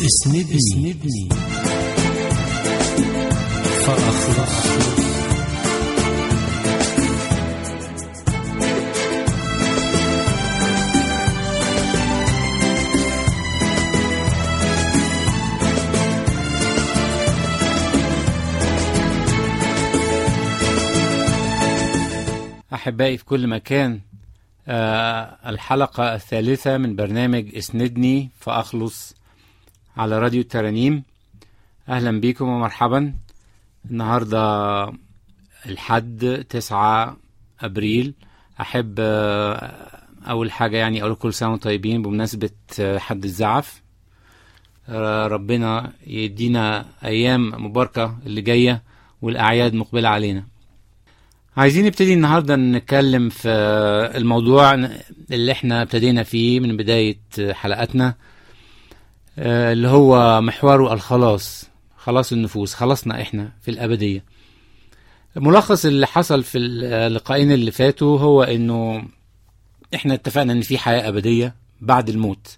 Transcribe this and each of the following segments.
اسندني, اسندني فأخلص أحبائي في كل مكان آه الحلقة الثالثة من برنامج اسندني فأخلص على راديو الترانيم أهلا بكم ومرحبا النهاردة الحد تسعة أبريل أحب آه أول حاجة يعني أقول كل سنة وانتم طيبين بمناسبة آه حد الزعف آه ربنا يدينا أيام مباركة اللي جاية والأعياد مقبلة علينا عايزين نبتدي النهاردة نتكلم في الموضوع اللي احنا ابتدينا فيه من بداية حلقاتنا اللي هو محوره الخلاص خلاص النفوس خلصنا احنا في الأبدية ملخص اللي حصل في اللقاءين اللي فاتوا هو انه احنا اتفقنا ان في حياة أبدية بعد الموت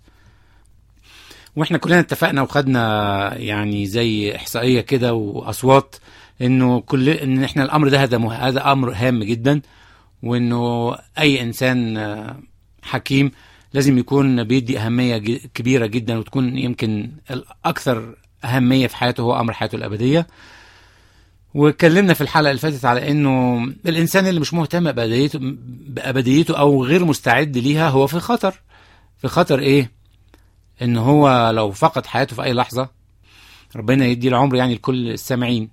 واحنا كلنا اتفقنا وخدنا يعني زي احصائية كده واصوات انه كل ان احنا الامر ده هذا هذا امر هام جدا وانه اي انسان حكيم لازم يكون بيدي اهميه كبيره جدا وتكون يمكن الاكثر اهميه في حياته هو امر حياته الابديه واتكلمنا في الحلقه اللي فاتت على انه الانسان اللي مش مهتم بابديته بابديته او غير مستعد ليها هو في خطر في خطر ايه ان هو لو فقد حياته في اي لحظه ربنا يدي العمر يعني لكل السامعين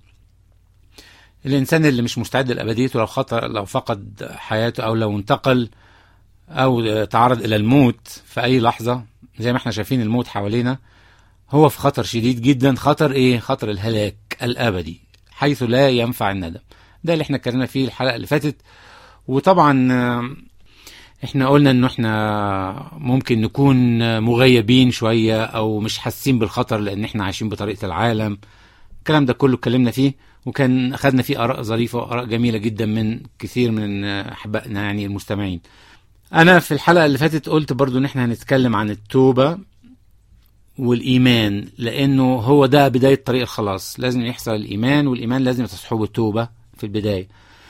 الانسان اللي مش مستعد لابديته لو خطر لو فقد حياته او لو انتقل او تعرض الى الموت في اي لحظه زي ما احنا شايفين الموت حوالينا هو في خطر شديد جدا خطر ايه خطر الهلاك الابدي حيث لا ينفع الندم ده اللي احنا اتكلمنا فيه الحلقه اللي فاتت وطبعا احنا قلنا انه احنا ممكن نكون مغيبين شويه او مش حاسين بالخطر لان احنا عايشين بطريقه العالم الكلام ده كله اتكلمنا فيه وكان اخذنا فيه اراء ظريفه واراء جميله جدا من كثير من احبائنا يعني المستمعين انا في الحلقه اللي فاتت قلت برضو ان احنا هنتكلم عن التوبه والايمان لانه هو ده بدايه طريق الخلاص لازم يحصل الايمان والايمان لازم تصحبه التوبه في البدايه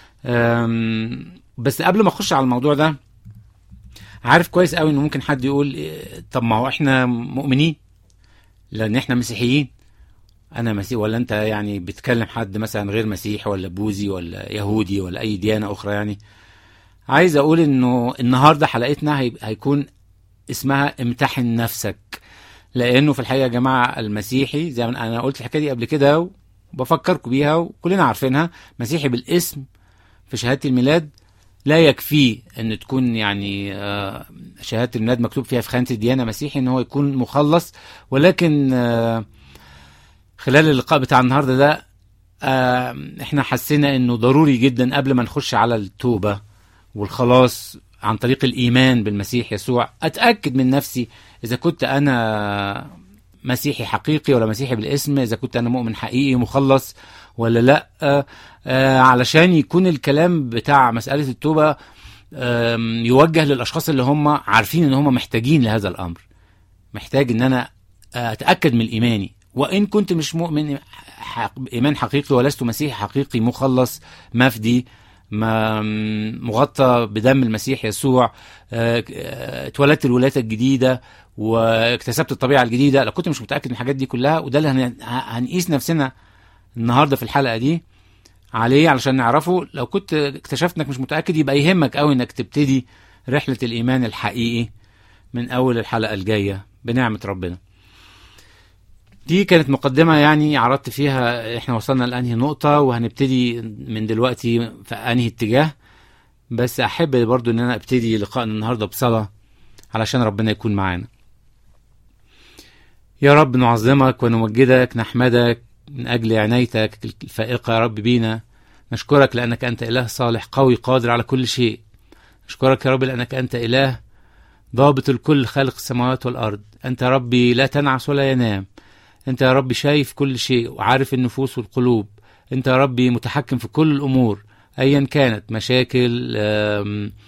بس قبل ما اخش على الموضوع ده عارف كويس قوي انه ممكن حد يقول طب ما هو احنا مؤمنين لان احنا مسيحيين انا مسيح ولا انت يعني بتكلم حد مثلا غير مسيحي ولا بوذي ولا يهودي ولا اي ديانه اخرى يعني عايز اقول انه النهارده حلقتنا هيكون اسمها امتحن نفسك لانه في الحقيقه يا جماعه المسيحي زي ما انا قلت الحكايه دي قبل كده وبفكركم بيها وكلنا عارفينها مسيحي بالاسم في شهاده الميلاد لا يكفي ان تكون يعني شهاده الميلاد مكتوب فيها في خانه الديانه مسيحي ان هو يكون مخلص ولكن خلال اللقاء بتاع النهارده ده آه احنا حسينا انه ضروري جدا قبل ما نخش على التوبه والخلاص عن طريق الايمان بالمسيح يسوع اتاكد من نفسي اذا كنت انا مسيحي حقيقي ولا مسيحي بالاسم اذا كنت انا مؤمن حقيقي مخلص ولا لا آه آه علشان يكون الكلام بتاع مساله التوبه آه يوجه للاشخاص اللي هم عارفين ان هم محتاجين لهذا الامر محتاج ان انا اتاكد من ايماني وإن كنت مش مؤمن إيمان حقيقي ولست مسيحي حقيقي مخلص مفدي ما مغطى بدم المسيح يسوع اتولدت الولاية الجديدة واكتسبت الطبيعة الجديدة لو كنت مش متأكد من الحاجات دي كلها وده اللي هنقيس نفسنا النهاردة في الحلقة دي عليه علشان نعرفه لو كنت اكتشفت انك مش متأكد يبقى يهمك قوي انك تبتدي رحلة الإيمان الحقيقي من أول الحلقة الجاية بنعمة ربنا دي كانت مقدمة يعني عرضت فيها احنا وصلنا لأنهي نقطة وهنبتدي من دلوقتي في أنهي اتجاه بس أحب برضو إن أنا أبتدي لقائنا النهاردة بصلاة علشان ربنا يكون معانا يا رب نعظمك ونمجدك نحمدك من أجل عنايتك الفائقة يا رب بينا نشكرك لأنك أنت إله صالح قوي قادر على كل شيء نشكرك يا رب لأنك أنت إله ضابط الكل خالق السماوات والأرض أنت يا ربي لا تنعس ولا ينام انت يا رب شايف كل شيء وعارف النفوس والقلوب انت يا ربي متحكم في كل الامور ايا كانت مشاكل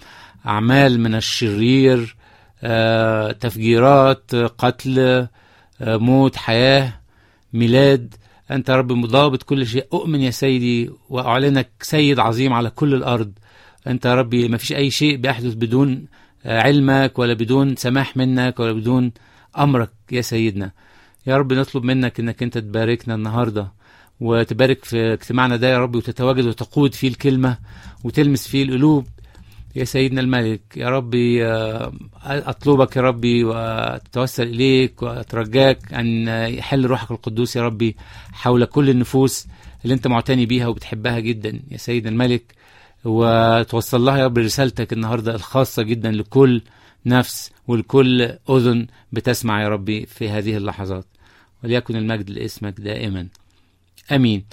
اعمال من الشرير تفجيرات قتل آه، موت حياه ميلاد انت يا رب مضابط كل شيء اؤمن يا سيدي واعلنك سيد عظيم على كل الارض انت يا ربي ما فيش اي شيء بيحدث بدون آه، علمك ولا بدون سماح منك ولا بدون امرك يا سيدنا يا رب نطلب منك انك انت تباركنا النهارده وتبارك في اجتماعنا ده يا رب وتتواجد وتقود فيه الكلمه وتلمس فيه القلوب يا سيدنا الملك يا ربي آه، اطلبك يا ربي واتوسل اليك واترجاك ان يحل روحك القدوس يا ربي حول كل النفوس اللي انت معتني بيها وبتحبها جدا يا سيدنا الملك وتوصل لها يا رب رسالتك النهارده الخاصه جدا لكل نفس ولكل اذن بتسمع يا ربي في هذه اللحظات وليكن المجد لاسمك دائما امين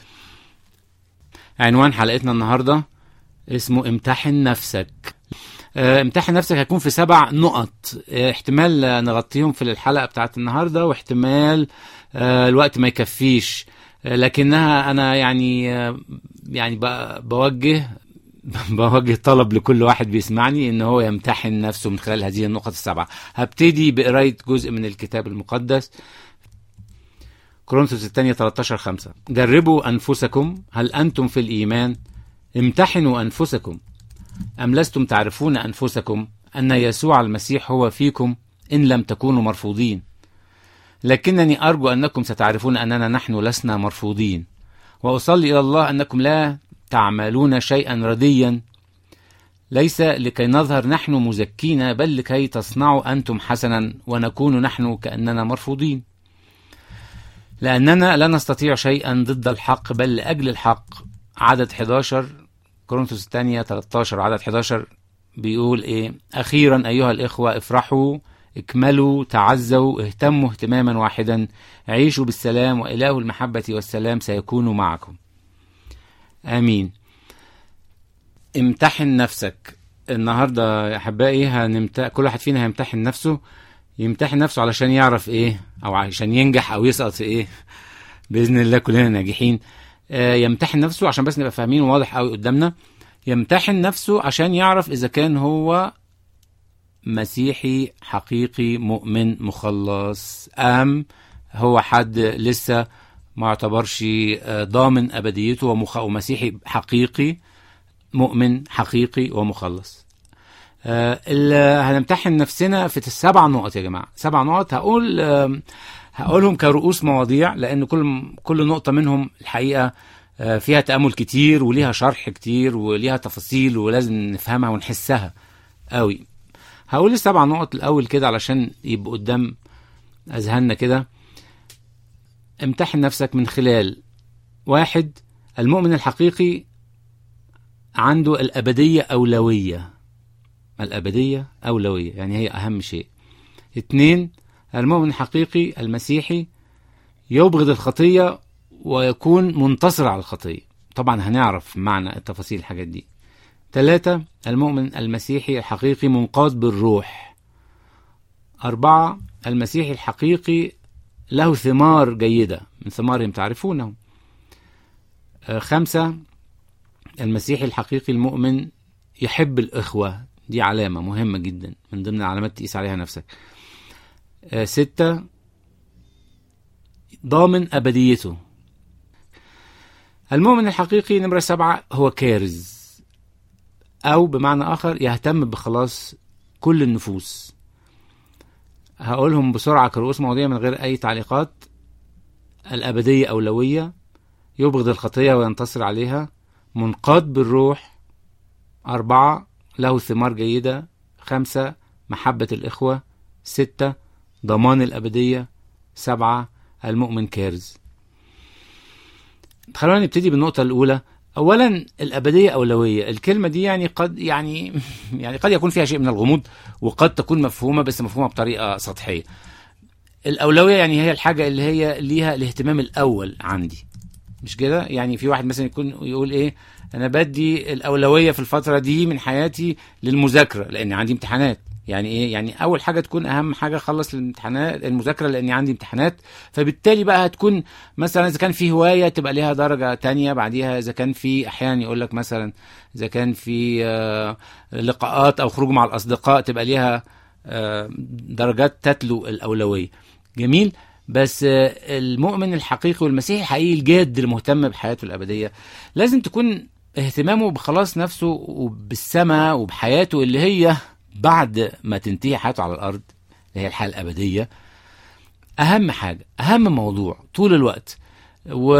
عنوان حلقتنا النهارده اسمه امتحن نفسك آه، امتحن نفسك هيكون في سبع نقط آه، احتمال آه، نغطيهم في الحلقه بتاعت النهارده واحتمال آه، الوقت ما يكفيش آه، لكنها انا يعني آه، يعني ب- بوجه بوجه طلب لكل واحد بيسمعني ان هو يمتحن نفسه من خلال هذه النقط السبعه هبتدي بقرايه جزء من الكتاب المقدس كورنثوس الثانية 13 5 جربوا أنفسكم هل أنتم في الإيمان امتحنوا أنفسكم أم لستم تعرفون أنفسكم أن يسوع المسيح هو فيكم إن لم تكونوا مرفوضين لكنني أرجو أنكم ستعرفون أننا نحن لسنا مرفوضين وأصلي إلى الله أنكم لا تعملون شيئا رديا ليس لكي نظهر نحن مزكين بل لكي تصنعوا أنتم حسنا ونكون نحن كأننا مرفوضين لأننا لا نستطيع شيئا ضد الحق بل لأجل الحق عدد 11 كورنثوس الثانية 13 عدد 11 بيقول إيه أخيرا أيها الإخوة افرحوا اكملوا تعزوا اهتموا اهتماما واحدا عيشوا بالسلام وإله المحبة والسلام سيكون معكم آمين امتحن نفسك النهارده يا احبائي هنمت... كل واحد فينا هيمتحن نفسه يمتحن نفسه علشان يعرف ايه او عشان ينجح او يسقط في ايه باذن الله كلنا ناجحين آه يمتحن نفسه عشان بس نبقى فاهمين واضح قوي قدامنا يمتحن نفسه عشان يعرف اذا كان هو مسيحي حقيقي مؤمن مخلص ام هو حد لسه ما يعتبرش آه، ضامن ابديته ومخ... ومسيحي حقيقي مؤمن حقيقي ومخلص آه، ال- هنمتحن نفسنا في السبع نقط يا جماعه سبع نقط هقول آم، هقولهم كرؤوس مواضيع لان كل كل نقطه منهم الحقيقه آه، فيها تامل كتير وليها شرح كتير وليها تفاصيل ولازم نفهمها ونحسها قوي هقول السبع نقط الاول كده علشان يبقوا قدام اذهاننا كده امتحن نفسك من خلال واحد المؤمن الحقيقي عنده الأبدية أولوية الأبدية أولوية يعني هي أهم شيء اتنين المؤمن الحقيقي المسيحي يبغض الخطية ويكون منتصر على الخطية طبعا هنعرف معنى التفاصيل الحاجات دي ثلاثة المؤمن المسيحي الحقيقي منقاد بالروح أربعة المسيحي الحقيقي له ثمار جيدة من ثمارهم تعرفونه آه، خمسة المسيحي الحقيقي المؤمن يحب الإخوة دي علامة مهمة جدا من ضمن العلامات تقيس عليها نفسك آه، ستة ضامن أبديته المؤمن الحقيقي نمرة سبعة هو كارز أو بمعنى آخر يهتم بخلاص كل النفوس هقولهم بسرعة كرؤوس مواضيع من غير أي تعليقات الأبدية أولوية يبغض الخطية وينتصر عليها منقاد بالروح أربعة له ثمار جيدة خمسة محبة الإخوة ستة ضمان الأبدية سبعة المؤمن كارز خلونا نبتدي بالنقطة الأولى أولا الأبدية أولوية الكلمة دي يعني قد يعني يعني قد يكون فيها شيء من الغموض وقد تكون مفهومة بس مفهومة بطريقة سطحية الأولوية يعني هي الحاجة اللي هي ليها الاهتمام الأول عندي مش كده يعني في واحد مثلا يكون يقول ايه انا بدي الاولويه في الفتره دي من حياتي للمذاكره لان عندي امتحانات يعني ايه يعني اول حاجه تكون اهم حاجه اخلص الامتحانات المذاكره لاني عندي امتحانات فبالتالي بقى هتكون مثلا اذا كان في هوايه تبقى ليها درجه تانية بعديها اذا كان في احيانا يقول لك مثلا اذا كان في آه، لقاءات او خروج مع الاصدقاء تبقى ليها آه، درجات تتلو الاولويه جميل بس آه، المؤمن الحقيقي والمسيحي الحقيقي الجاد اللي مهتم بحياته الابديه لازم تكون اهتمامه بخلاص نفسه وبالسماء وبحياته اللي هي بعد ما تنتهي حياته على الارض اللي هي الحياه الابديه اهم حاجه اهم موضوع طول الوقت و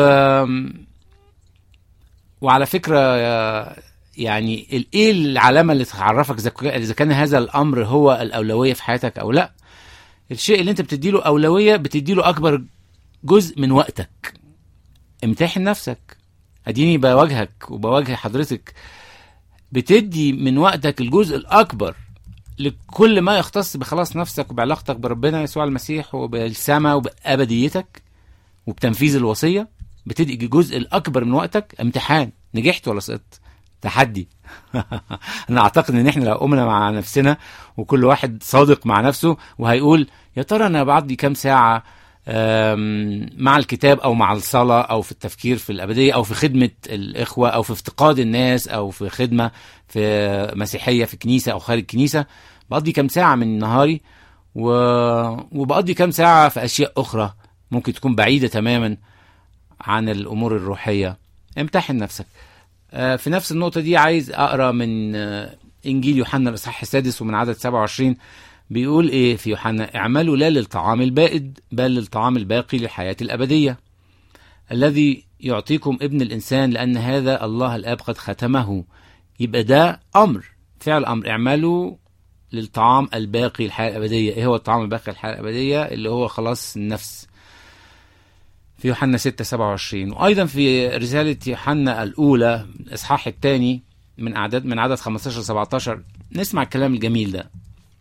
وعلى فكره آه، يعني ال- ايه العلامه اللي تعرفك اذا ك- اذا كان هذا الامر هو الاولويه في حياتك او لا الشيء اللي انت بتديله اولويه بتديله اكبر جزء من وقتك امتحن نفسك اديني بواجهك وبواجه حضرتك بتدي من وقتك الجزء الاكبر لكل ما يختص بخلاص نفسك وبعلاقتك بربنا يسوع المسيح وبالسماء وبأبديتك وبتنفيذ الوصية بتدي الجزء الأكبر من وقتك امتحان نجحت ولا سقطت تحدي انا اعتقد ان احنا لو قمنا مع نفسنا وكل واحد صادق مع نفسه وهيقول يا ترى انا بقضي كام ساعه أم، مع الكتاب او مع الصلاه او في التفكير في الابديه او في خدمه الاخوه او في افتقاد الناس او في خدمه في مسيحيه في كنيسه او خارج كنيسه بقضي كام ساعه من نهاري و... وبقضي كام ساعه في اشياء اخرى ممكن تكون بعيده تماما عن الامور الروحيه امتحن نفسك آه، في نفس النقطة دي عايز أقرأ من آه، إنجيل يوحنا الإصحاح السادس ومن عدد 27 بيقول إيه في يوحنا اعملوا لا للطعام البائد بل للطعام الباقي للحياة الأبدية الذي يعطيكم ابن الإنسان لأن هذا الله الآب قد ختمه يبقى ده أمر فعل أمر اعملوا للطعام الباقي للحياة الأبدية إيه هو الطعام الباقي للحياة الأبدية اللي هو خلاص النفس في يوحنا 6 27 وايضا في رساله يوحنا الاولى الاصحاح الثاني من اعداد من عدد 15 17 نسمع الكلام الجميل ده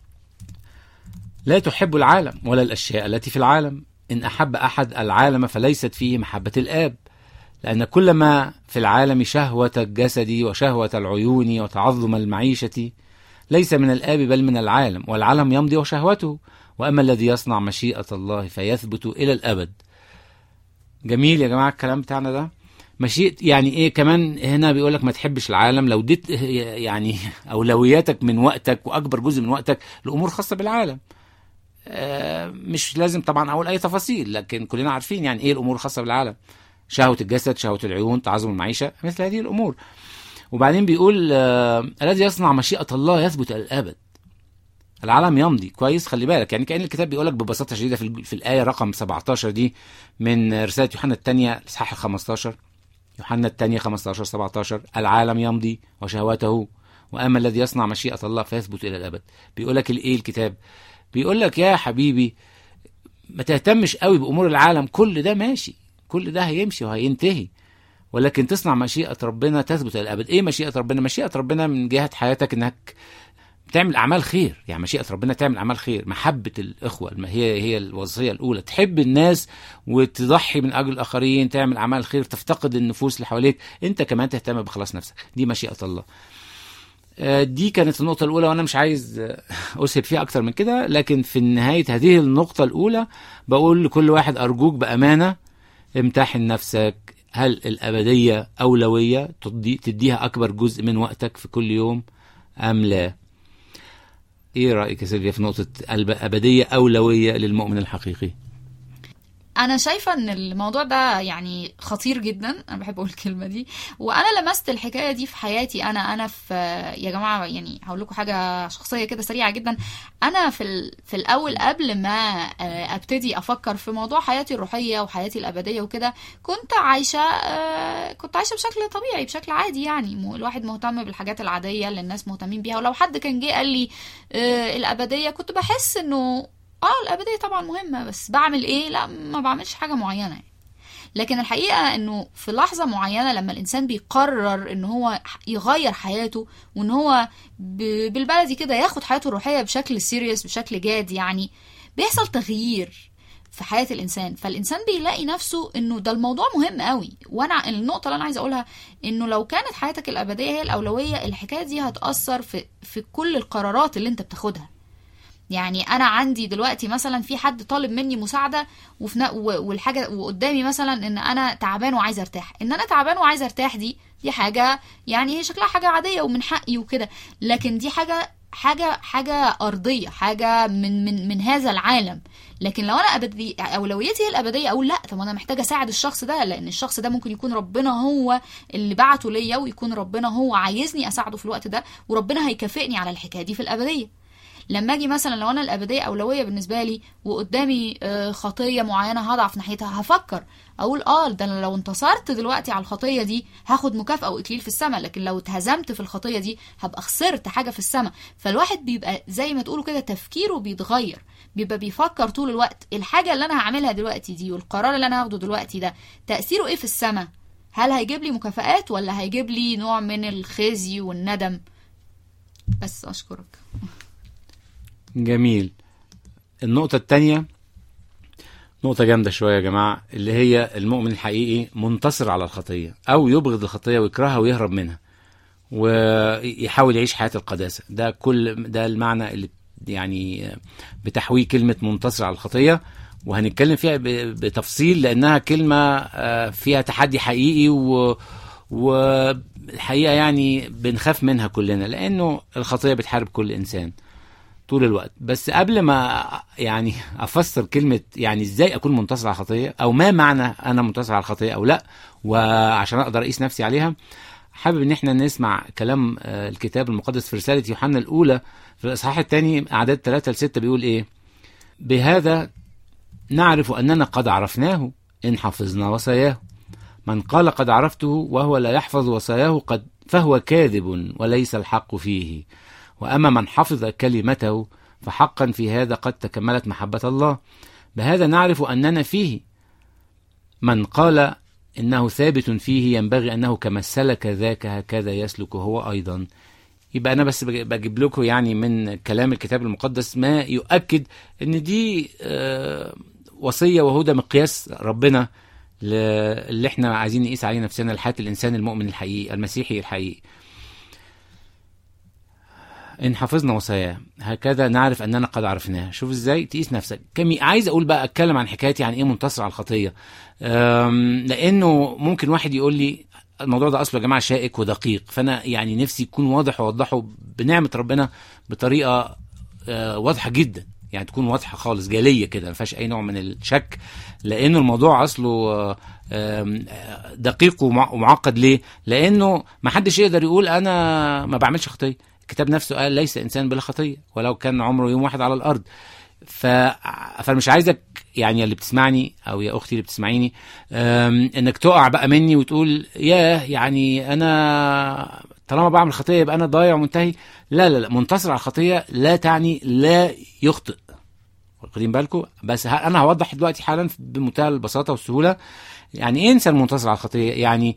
لا تحب العالم ولا الاشياء التي في العالم ان احب احد العالم فليست فيه محبه الاب لان كل ما في العالم شهوه الجسد وشهوه العيون وتعظم المعيشه ليس من الاب بل من العالم والعالم يمضي وشهوته واما الذي يصنع مشيئه الله فيثبت الى الابد جميل يا جماعه الكلام بتاعنا ده مشيئة يعني ايه كمان هنا بيقول لك ما تحبش العالم لو اديت يعني اولوياتك من وقتك واكبر جزء من وقتك لامور خاصه بالعالم آه، مش لازم طبعا اقول اي تفاصيل لكن كلنا عارفين يعني ايه الامور الخاصه بالعالم شهوه الجسد شهوه العيون تعظم المعيشه مثل هذه الامور وبعدين بيقول آه، الذي يصنع مشيئه الله يثبت الى الابد العالم يمضي كويس خلي بالك يعني كان الكتاب بيقول لك ببساطه شديده في, ال- في الايه رقم 17 دي من رساله يوحنا الثانيه الاصحاح ال 15 يوحنا الثانيه 15 17 العالم يمضي وشهوته واما الذي يصنع مشيئه الله فيثبت الى الابد بيقول لك الايه الكتاب بيقول لك يا حبيبي ما تهتمش قوي بامور العالم كل ده ماشي كل ده هيمشي وهينتهي ولكن تصنع مشيئه ربنا تثبت الى الابد ايه مشيئه ربنا مشيئه ربنا من جهه حياتك انك تعمل اعمال خير يعني مشيئه ربنا تعمل اعمال خير محبه الاخوه الم- هي هي الوصيه الاولى تحب الناس وتضحي من اجل الاخرين تعمل اعمال خير تفتقد النفوس اللي حواليك انت كمان تهتم بخلاص نفسك دي مشيئه الله آه، دي كانت النقطة الأولى وأنا مش عايز آه، أسهب فيها أكتر من كده لكن في نهاية هذه النقطة الأولى بقول لكل واحد أرجوك بأمانة امتحن نفسك هل الأبدية أولوية تدي تديها أكبر جزء من وقتك في كل يوم أم لا إيه رأيك يا سيلفيا في نقطة الأبدية أولوية للمؤمن الحقيقي انا شايفه ان الموضوع ده يعني خطير جدا انا بحب اقول الكلمه دي وانا لمست الحكايه دي في حياتي انا انا في يا جماعه يعني هقول لكم حاجه شخصيه كده سريعه جدا انا في ال... في الاول قبل ما آه، ابتدي افكر في موضوع حياتي الروحيه وحياتي الابديه وكده كنت عايشه آه، كنت عايشه بشكل طبيعي بشكل عادي يعني م- الواحد مهتم بالحاجات العاديه اللي الناس مهتمين بيها ولو حد كان جه قال لي آه، الابديه كنت بحس انه اه الابديه طبعا مهمه بس بعمل ايه لا ما بعملش حاجه معينه يعني. لكن الحقيقه انه في لحظه معينه لما الانسان بيقرر ان هو يغير حياته وان هو ب- بالبلدي كده ياخد حياته الروحيه بشكل سيريس بشكل جاد يعني بيحصل تغيير في حياه الانسان فالانسان بيلاقي نفسه انه ده الموضوع مهم قوي وانا النقطه اللي انا عايزه اقولها انه لو كانت حياتك الابديه هي الاولويه الحكايه دي هتاثر في في كل القرارات اللي انت بتاخدها يعني انا عندي دلوقتي مثلا في حد طالب مني مساعده وفي ن- و- والحاجه وقدامي مثلا ان انا تعبان وعايز ارتاح ان انا تعبان وعايز ارتاح دي دي حاجه يعني هي شكلها حاجه عاديه ومن حقي وكده لكن دي حاجه حاجه حاجه ارضيه حاجه من من من هذا العالم لكن لو انا أبدي اولويتي هي الابديه اقول لا طب انا محتاجه اساعد الشخص ده لان الشخص ده ممكن يكون ربنا هو اللي بعته ليا ويكون ربنا هو عايزني اساعده في الوقت ده وربنا هيكافئني على الحكايه دي في الابديه لما اجي مثلا لو انا الابديه اولويه بالنسبه لي وقدامي آه، خطيه معينه هضعف ناحيتها هفكر اقول اه ده انا لو انتصرت دلوقتي على الخطيه دي هاخد مكافاه واكليل في السماء لكن لو اتهزمت في الخطيه دي هبقى خسرت حاجه في السماء فالواحد بيبقى زي ما تقولوا كده تفكيره بيتغير بيبقى بيفكر طول الوقت الحاجه اللي انا هعملها دلوقتي دي والقرار اللي انا هاخده دلوقتي ده تاثيره ايه في السماء هل هيجيب لي مكافآت ولا هيجيب لي نوع من الخزي والندم بس اشكرك جميل النقطة التانية نقطة جامدة شوية يا جماعة اللي هي المؤمن الحقيقي منتصر على الخطية أو يبغض الخطية ويكرهها ويهرب منها ويحاول يعيش حياة القداسة ده كل ده المعنى اللي يعني بتحويه كلمة منتصر على الخطية وهنتكلم فيها ب- بتفصيل لأنها كلمة آه، فيها تحدي حقيقي و والحقيقة يعني بنخاف منها كلنا لأنه الخطية بتحارب كل إنسان طول الوقت بس قبل ما يعني افسر كلمه يعني ازاي اكون منتصر على الخطيه او ما معنى انا منتصر على الخطيه او لا وعشان اقدر اقيس نفسي عليها حابب ان احنا نسمع كلام آه، الكتاب المقدس في رساله يوحنا الاولى في الاصحاح الثاني اعداد 3 ل 6 بيقول ايه بهذا نعرف اننا قد عرفناه ان حفظنا وصاياه من قال قد عرفته وهو لا يحفظ وصاياه قد فهو كاذب وليس الحق فيه واما من حفظ كلمته فحقا في هذا قد تكملت محبه الله بهذا نعرف اننا فيه من قال انه ثابت فيه ينبغي انه كما سلك ذاك هكذا يسلك هو ايضا يبقى انا بس بج- بجيب لكم يعني من كلام الكتاب المقدس ما يؤكد ان دي آه، وصيه وهو ده مقياس ربنا ل- اللي احنا عايزين نقيس عليه نفسنا لحياه الانسان المؤمن الحقيقي المسيحي الحقيقي إن حفظنا وصاياه هكذا نعرف أننا قد عرفناه شوف إزاي تقيس نفسك كم عايز أقول بقى أتكلم عن حكايتي عن إيه منتصر على الخطية أم، لأنه ممكن واحد يقول لي الموضوع ده أصله يا جماعة شائك ودقيق فأنا يعني نفسي يكون واضح وأوضحه بنعمة ربنا بطريقة آه، واضحة جدا يعني تكون واضحة خالص جالية كده ما فيهاش أي نوع من الشك لأنه الموضوع أصله آه، آم، آه، دقيق ومع- ومعقد ليه؟ لأنه ما حدش يقدر يقول أنا ما بعملش خطية الكتاب نفسه قال ليس انسان بلا خطيه ولو كان عمره يوم واحد على الارض ف... فانا مش عايزك يعني اللي بتسمعني او يا اختي اللي بتسمعيني أم... انك تقع بقى مني وتقول ياه يعني انا طالما بعمل خطيه يبقى انا ضايع ومنتهي لا لا لا منتصر على الخطيه لا تعني لا يخطئ واخدين بالكم بس ه... انا هوضح دلوقتي حالا بمنتهى البساطه والسهوله يعني ايه انسان منتصر على الخطيه يعني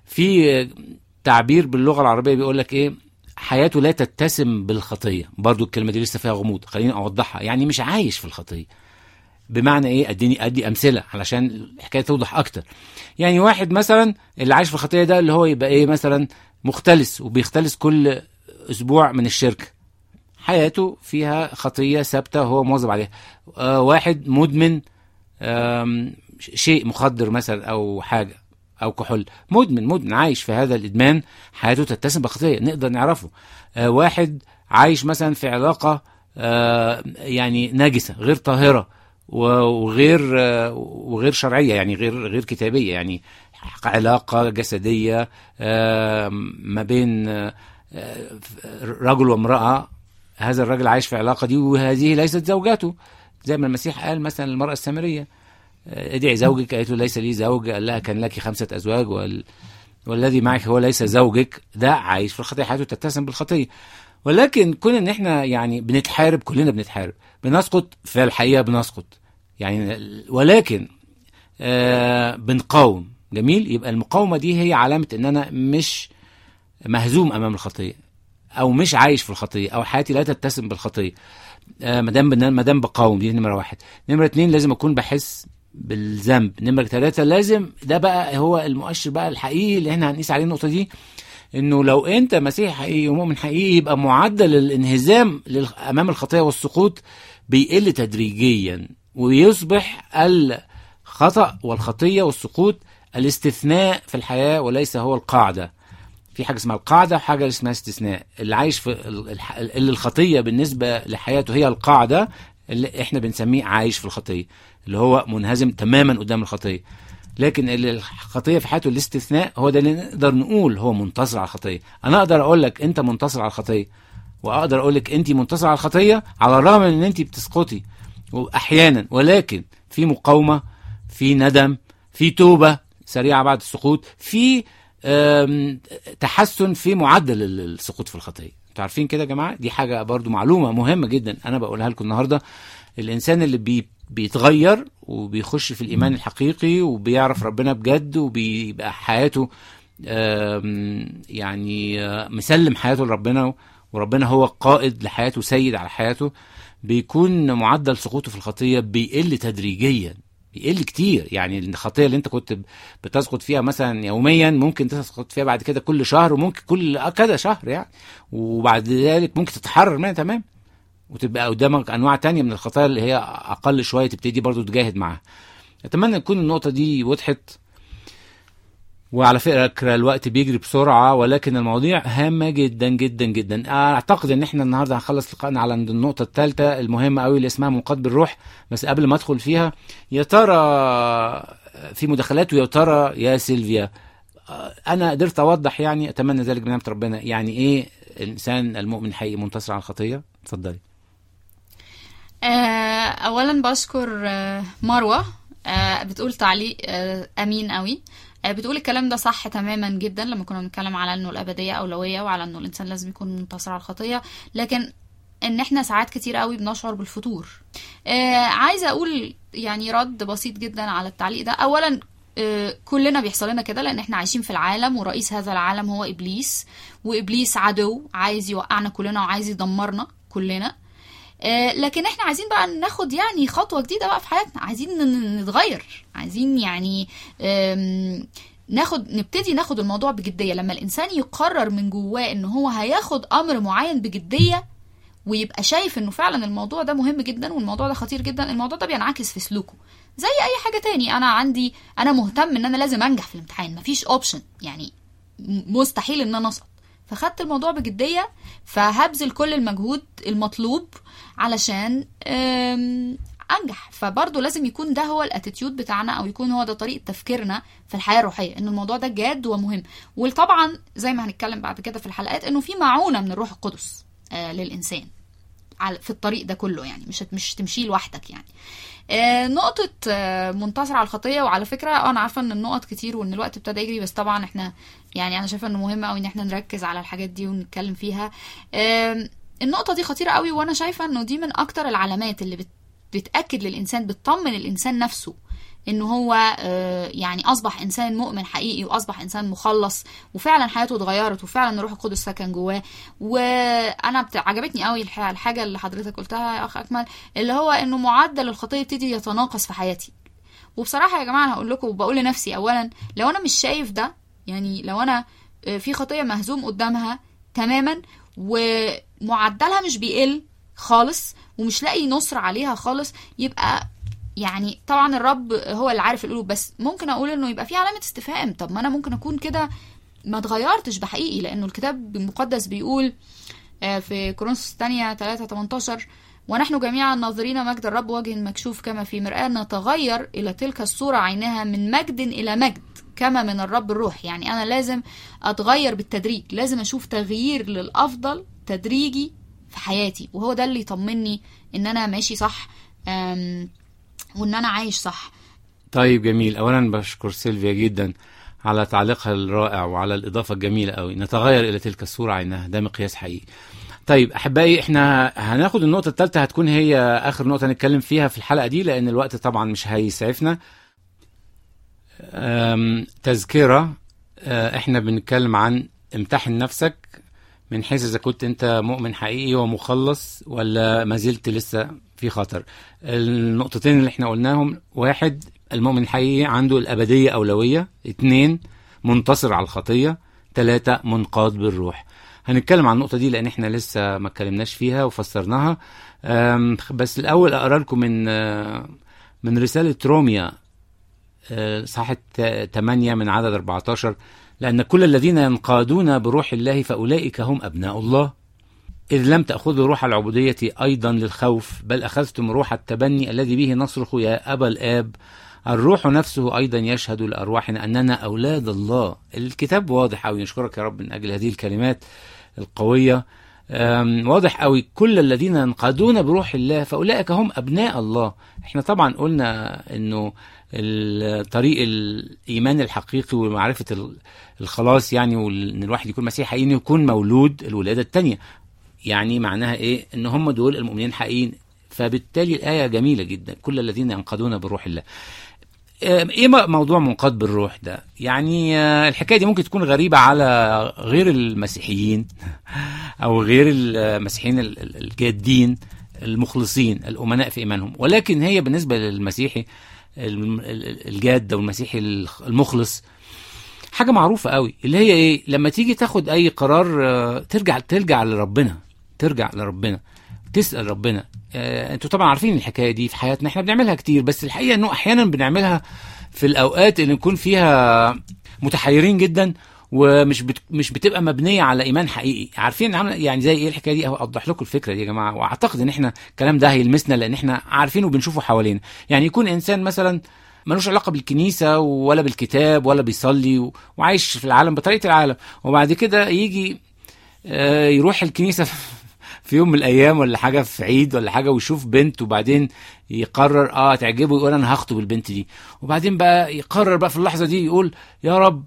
في تعبير باللغه العربيه بيقول لك ايه حياته لا تتسم بالخطيه برضو الكلمه دي لسه فيها غموض خليني اوضحها يعني مش عايش في الخطيه بمعنى ايه اديني ادي امثله علشان الحكايه توضح اكتر يعني واحد مثلا اللي عايش في الخطيه ده اللي هو يبقى ايه مثلا مختلس وبيختلس كل اسبوع من الشركه حياته فيها خطيه ثابته وهو مواظب عليها آه واحد مدمن آم، شيء مخدر مثلا او حاجه او كحول مدمن مدمن عايش في هذا الادمان حياته تتسم بخطيه نقدر نعرفه آه واحد عايش مثلا في علاقه آه يعني نجسه غير طاهره و- وغير آه وغير شرعيه يعني غير غير كتابيه يعني علاقه جسديه آه ما بين آه آه، رجل وامراه هذا الرجل عايش في علاقه دي وهذه ليست زوجته زي ما المسيح قال مثلا للمراه السامريه ادعي زوجك قالت له ليس لي زوج قال لها كان لك خمسة أزواج وال... والذي معك هو ليس زوجك ده عايش في الخطية حياته تتسم بالخطية ولكن كون ان احنا يعني بنتحارب كلنا بنتحارب بنسقط في الحقيقة بنسقط يعني ولكن آه بنقاوم جميل يبقى المقاومة دي هي علامة ان انا مش مهزوم امام الخطية او مش عايش في الخطية او حياتي لا تتسم بالخطية آه، ما دام ما دام بقاوم دي نمره واحد نمره اتنين لازم اكون بحس بالذنب نمره ثلاثة لازم ده بقى هو المؤشر بقى الحقيقي اللي احنا هنقيس عليه النقطة دي انه لو انت مسيحي حقيقي ومؤمن حقيقي يبقى معدل الانهزام لل- امام الخطية والسقوط بيقل تدريجيا ويصبح الخطأ والخطية والسقوط الاستثناء في الحياة وليس هو القاعدة في حاجه اسمها القاعده وحاجه اسمها استثناء اللي عايش في ال- الح- اللي الخطيه بالنسبه لحياته هي القاعده اللي احنا بنسميه عايش في الخطيه اللي هو منهزم تماما قدام الخطيه لكن اللي الخطيه في حياته الاستثناء هو ده اللي نقدر نقول هو منتصر على الخطيه انا اقدر اقول لك انت منتصر على الخطيه واقدر اقول لك انت منتصر على الخطيه على الرغم من ان انت بتسقطي واحيانا ولكن في مقاومه في ندم في توبه سريعه بعد السقوط في آم، تحسن في معدل ال- السقوط في الخطيه انتوا عارفين كده يا جماعه دي حاجه برضو معلومه مهمه جدا انا بقولها لكم النهارده الانسان اللي بي بيتغير وبيخش في الايمان الحقيقي وبيعرف ربنا بجد وبيبقى حياته آم، يعني آه، مسلم حياته لربنا وربنا هو القائد لحياته سيد على حياته بيكون معدل سقوطه في الخطيه بيقل تدريجيا بيقل كتير يعني الخطيه اللي انت كنت بتسقط فيها مثلا يوميا ممكن تسقط فيها بعد كده كل شهر وممكن كل كذا شهر يعني وبعد ذلك ممكن تتحرر منها تمام وتبقى قدامك انواع تانية من الخطايا اللي هي اقل شويه تبتدي برضو تجاهد معاها اتمنى تكون النقطه دي وضحت وعلى فكره الوقت بيجري بسرعه ولكن المواضيع هامه جدا جدا جدا اعتقد ان احنا النهارده هنخلص لقائنا على النقطه الثالثه المهمه قوي اللي اسمها منقاد بالروح بس قبل ما ادخل فيها يا ترى في مداخلات ويا ترى يا سيلفيا انا قدرت اوضح يعني اتمنى ذلك بنعمه ربنا يعني ايه الانسان المؤمن حقيقي منتصر على الخطيه اتفضلي آه، اولا بشكر آه، مروه آه، بتقول تعليق آه، امين قوي آه، بتقول الكلام ده صح تماما جدا لما كنا بنتكلم على انه الابديه اولويه وعلى انه الانسان لازم يكون منتصر على الخطيه لكن ان احنا ساعات كتير قوي بنشعر بالفتور آه عايزه اقول يعني رد بسيط جدا على التعليق ده اولا آه، كلنا بيحصل لنا كده لان احنا عايشين في العالم ورئيس هذا العالم هو ابليس وابليس عدو عايز يوقعنا كلنا وعايز يدمرنا كلنا آه، لكن احنا عايزين بقى ناخد يعني خطوه جديده بقى في حياتنا عايزين ن- نتغير عايزين يعني آم، ناخد نبتدي ناخد الموضوع بجديه لما الانسان يقرر من جواه ان هو هياخد امر معين بجديه ويبقى شايف انه فعلا الموضوع ده مهم جدا والموضوع ده خطير جدا الموضوع ده بينعكس في سلوكه زي اي حاجه تاني انا عندي انا مهتم ان انا لازم انجح في الامتحان مفيش اوبشن يعني م- مستحيل ان انا اسقط فخدت الموضوع بجديه فهبذل كل المجهود المطلوب علشان أم، انجح فبرضه لازم يكون ده هو الاتيتيود بتاعنا او يكون هو ده طريقه تفكيرنا في الحياه الروحيه ان الموضوع ده جاد ومهم وطبعا زي ما هنتكلم بعد كده في الحلقات انه في معونه من الروح القدس آه للانسان على- في الطريق ده كله يعني مش هت- مش تمشيه لوحدك يعني آه، نقطة آه، منتصر على الخطية وعلى فكرة أنا عارفة إن النقط كتير وإن الوقت ابتدى يجري بس طبعا إحنا يعني أنا شايفة إنه مهم أوي إن إحنا نركز على الحاجات دي ونتكلم فيها آم، النقطة دي خطيرة أوي وأنا شايفة إنه دي من أكتر العلامات اللي بت بتأكد للإنسان بتطمن الإنسان نفسه إنه هو آه، يعني أصبح إنسان مؤمن حقيقي وأصبح إنسان مخلص وفعلا حياته اتغيرت وفعلا الروح القدس سكن جواه وأنا بت- عجبتني قوي الح- الحاجة اللي حضرتك قلتها يا أخ أكمل اللي هو إنه معدل الخطية يبتدي يتناقص في حياتي وبصراحة يا جماعة أنا هقول لكم وبقول لنفسي أولا لو أنا مش شايف ده يعني لو أنا آه، في خطية مهزوم قدامها تماما ومعدلها مش بيقل خالص ومش لاقي نصر عليها خالص يبقى يعني طبعا الرب هو اللي عارف القلوب بس ممكن اقول انه يبقى في علامه استفهام طب ما انا ممكن اكون كده ما اتغيرتش بحقيقي لانه الكتاب المقدس بيقول آه، في كورنثوس الثانية 3 18 ونحن جميعا ناظرين مجد الرب وجه مكشوف كما في مرآة نتغير إلى تلك الصورة عينها من مجد إلى مجد كما من الرب الروح يعني أنا لازم أتغير بالتدريج لازم أشوف تغيير للأفضل تدريجي في حياتي وهو ده اللي يطمني إن أنا ماشي صح أم، وإن أنا عايش صح طيب جميل اولا بشكر سيلفيا جدا على تعليقها الرائع وعلى الاضافه الجميله قوي نتغير الى تلك الصوره عينها ده مقياس حقيقي طيب احبائي احنا هناخد النقطه الثالثه هتكون هي اخر نقطه نتكلم فيها في الحلقه دي لان الوقت طبعا مش هيسعفنا أم، تذكره أه، احنا بنتكلم عن امتحن نفسك من حيث اذا كنت انت مؤمن حقيقي ومخلص ولا ما زلت لسه في خطر النقطتين اللي احنا قلناهم واحد المؤمن الحقيقي عنده الأبدية أولوية اتنين منتصر على الخطية تلاتة منقاد بالروح هنتكلم عن النقطة دي لأن احنا لسه ما اتكلمناش فيها وفسرناها أم، بس الأول أقرأ لكم من آه، من رسالة روميا آه، صحة 8 من عدد 14 لأن كل الذين ينقادون بروح الله فأولئك هم أبناء الله إذ لم تأخذوا روح العبودية أيضا للخوف بل أخذتم روح التبني الذي به نصرخ يا أبا الآب الروح نفسه أيضا يشهد لأرواحنا أننا أولاد الله الكتاب واضح أوي نشكرك يا رب من أجل هذه الكلمات القوية أم، واضح قوي كل الذين ينقادون بروح الله فاولئك هم ابناء الله احنا طبعا قلنا انه ال- طريق الايمان الحقيقي ومعرفه ال- الخلاص يعني وان الواحد يكون مسيحي حقيقي إنه يكون مولود الولاده الثانيه يعني معناها ايه ان هم دول المؤمنين حقيقيين فبالتالي الايه جميله جدا كل الذين ينقادون بروح الله آه، ايه م- موضوع منقاد بالروح ده يعني آه، الحكايه دي ممكن تكون غريبه على غير المسيحيين او غير المسيحيين ال- ال- الجادين المخلصين الامناء في ايمانهم ولكن هي بالنسبه للمسيحي الم- ال- ال- الجاد او المسيحي الخ- المخلص حاجه معروفه قوي اللي هي ايه لما تيجي تاخد اي قرار آه، ترجع ترجع لربنا ترجع لربنا تسال ربنا آه، انتوا طبعا عارفين الحكايه دي في حياتنا احنا بنعملها كتير بس الحقيقه انه احيانا بنعملها في الاوقات اللي نكون فيها متحيرين جدا ومش بت... مش بتبقى مبنيه على ايمان حقيقي عارفين عامله يعني زي ايه الحكايه دي اوضح لكم الفكره دي يا جماعه واعتقد ان احنا الكلام ده هيلمسنا لان احنا عارفينه وبنشوفه حوالينا يعني يكون انسان مثلا ملوش علاقه بالكنيسه ولا بالكتاب ولا بيصلي و... وعايش في العالم بطريقه العالم وبعد كده يجي آه، يروح الكنيسه في يوم من الايام ولا حاجه في عيد ولا حاجه ويشوف بنت وبعدين يقرر اه تعجبه يقول انا هخطب البنت دي وبعدين بقى يقرر بقى في اللحظه دي يقول يا رب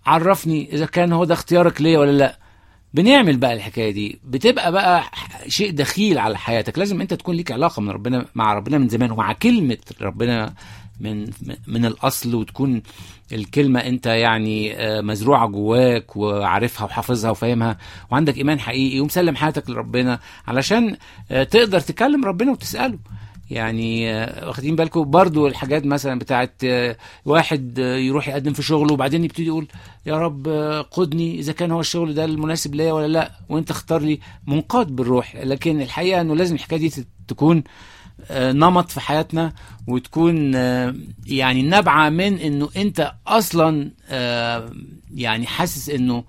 عرفني اذا كان هو ده اختيارك ليا ولا لا بنعمل بقى الحكايه دي بتبقى بقى شيء دخيل على حياتك لازم انت تكون ليك علاقه من ربنا مع ربنا من زمان ومع كلمه ربنا من من الاصل وتكون الكلمه انت يعني آه، مزروعه جواك وعارفها وحافظها وفاهمها وعندك ايمان حقيقي ومسلم حياتك لربنا علشان آه، تقدر تكلم ربنا وتساله يعني آه، واخدين بالكم برضو الحاجات مثلا بتاعت آه، واحد آه، يروح يقدم في شغله وبعدين يبتدي يقول يا رب آه، قدني اذا كان هو الشغل ده المناسب ليا ولا لا وانت اختار لي منقاد بالروح لكن الحقيقه انه لازم الحكايه دي تت- تكون آه، نمط في حياتنا وتكون آه، يعني نابعه من انه انت اصلا آه، يعني حاسس انه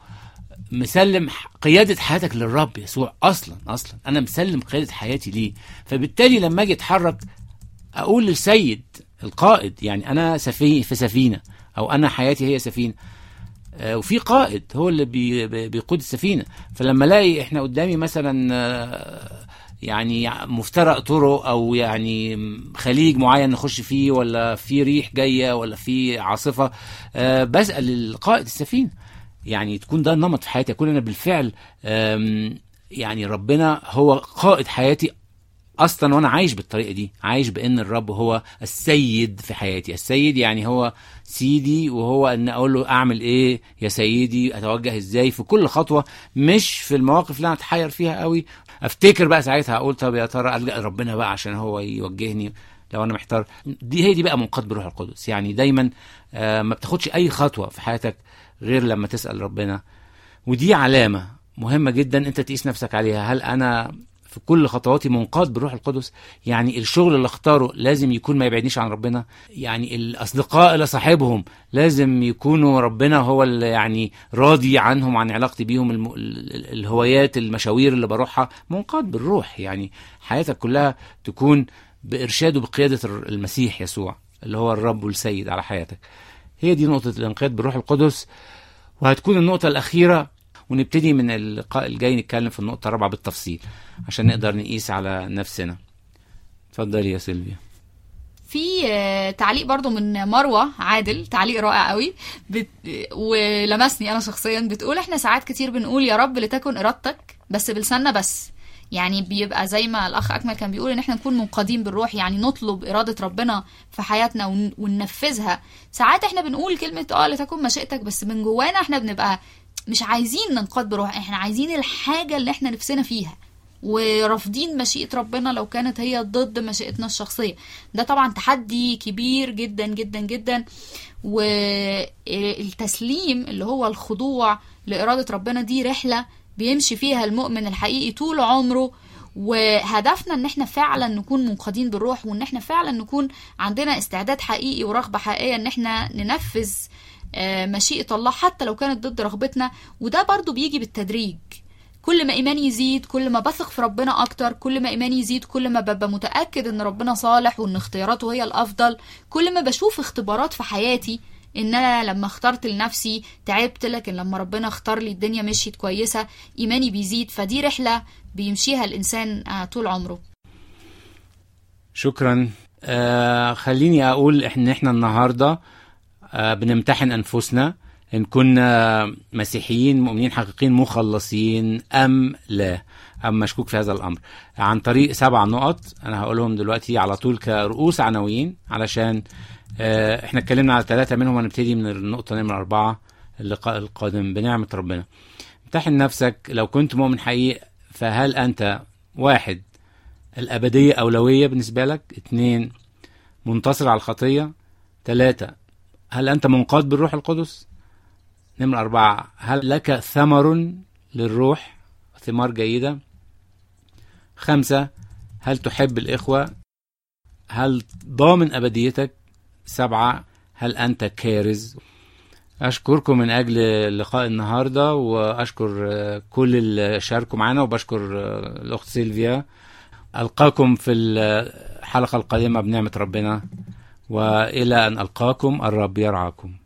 مسلم ح- قيادة حياتك للرب يسوع أصلا أصلا أنا مسلم قيادة حياتي ليه فبالتالي لما أجي أتحرك أقول للسيد القائد يعني أنا سفينة في سفينة أو أنا حياتي هي سفينة آه، وفي قائد هو اللي بي بي- بيقود السفينة فلما الاقي احنا قدامي مثلا آه، يعني مفترق طرق او يعني خليج معين نخش فيه ولا في ريح جايه ولا في عاصفه آه، بسال القائد السفينه يعني تكون ده النمط في حياتي اكون انا بالفعل آم، يعني ربنا هو قائد حياتي اصلا وانا عايش بالطريقه دي عايش بان الرب هو السيد في حياتي السيد يعني هو سيدي وهو ان اقول له اعمل ايه يا سيدي اتوجه ازاي في كل خطوه مش في المواقف اللي انا اتحير فيها قوي افتكر بقى ساعتها اقول طب يا ترى الجا ربنا بقى عشان هو يوجهني لو انا محتار دي هي دي بقى منقاد بروح القدس يعني دايما آه، ما بتاخدش اي خطوه في حياتك غير لما تسال ربنا ودي علامه مهمه جدا انت تقيس نفسك عليها هل انا في كل خطواتي منقاد بالروح القدس يعني الشغل اللي اختاره لازم يكون ما يبعدنيش عن ربنا يعني الاصدقاء اللي صاحبهم لازم يكونوا ربنا هو اللي يعني راضي عنهم عن علاقتي بيهم الم... ال- ال- الهوايات المشاوير اللي بروحها منقاد بالروح يعني حياتك كلها تكون بارشاد وبقياده الر- المسيح يسوع اللي هو الرب والسيد على حياتك هي دي نقطه الانقياد بالروح القدس وهتكون النقطه الاخيره ونبتدي من اللقاء الجاي نتكلم في النقطه الرابعه بالتفصيل عشان نقدر نقيس على نفسنا اتفضلي يا سيلفيا في آه، تعليق برضو من مروة عادل تعليق رائع قوي بت... ولمسني انا شخصيا بتقول احنا ساعات كتير بنقول يا رب لتكن ارادتك بس بلساننا بس يعني بيبقى زي ما الاخ اكمل كان بيقول ان احنا نكون منقادين بالروح يعني نطلب اراده ربنا في حياتنا ون... وننفذها ساعات احنا بنقول كلمه اه لتكن مشيئتك بس من جوانا احنا بنبقى مش عايزين ننقاد بروح احنا عايزين الحاجه اللي احنا نفسنا فيها ورافضين مشيئة ربنا لو كانت هي ضد مشيئتنا الشخصية ده طبعا تحدي كبير جدا جدا جدا والتسليم اللي هو الخضوع لإرادة ربنا دي رحلة بيمشي فيها المؤمن الحقيقي طول عمره وهدفنا ان احنا فعلا نكون منقادين بالروح وان احنا فعلا نكون عندنا استعداد حقيقي ورغبة حقيقية ان احنا ننفذ آه، مشيئة الله حتى لو كانت ضد رغبتنا وده برضو بيجي بالتدريج كل ما إيماني يزيد كل ما بثق في ربنا أكتر كل ما إيماني يزيد كل ما ببقى متأكد إن ربنا صالح وإن اختياراته هي الأفضل كل ما بشوف اختبارات في حياتي إن أنا لما اخترت لنفسي تعبت لكن لما ربنا اختار لي الدنيا مشيت كويسة إيماني بيزيد فدي رحلة بيمشيها الإنسان آه، طول عمره شكرا آه خليني اقول ان احنا النهارده آه بنمتحن انفسنا ان كنا مسيحيين مؤمنين حقيقيين مخلصين ام لا ام مشكوك في هذا الامر عن طريق سبع نقط انا هقولهم دلوقتي على طول كرؤوس عناوين علشان آه احنا اتكلمنا على ثلاثه منهم هنبتدي من النقطه نمره اربعه اللقاء القادم بنعمه ربنا امتحن نفسك لو كنت مؤمن حقيقي فهل انت واحد الأبدية أولوية بالنسبة لك اتنين منتصر على الخطية تلاتة هل أنت منقاد بالروح القدس نمرة أربعة هل لك ثمر للروح ثمار جيدة خمسة هل تحب الإخوة هل ضامن أبديتك سبعة هل أنت كارز أشكركم من أجل لقاء النهاردة وأشكر آه، كل اللي شاركوا معنا وبشكر آه، الأخت سيلفيا ألقاكم في الحلقة القادمة بنعمة ربنا وإلى أن ألقاكم الرب يرعاكم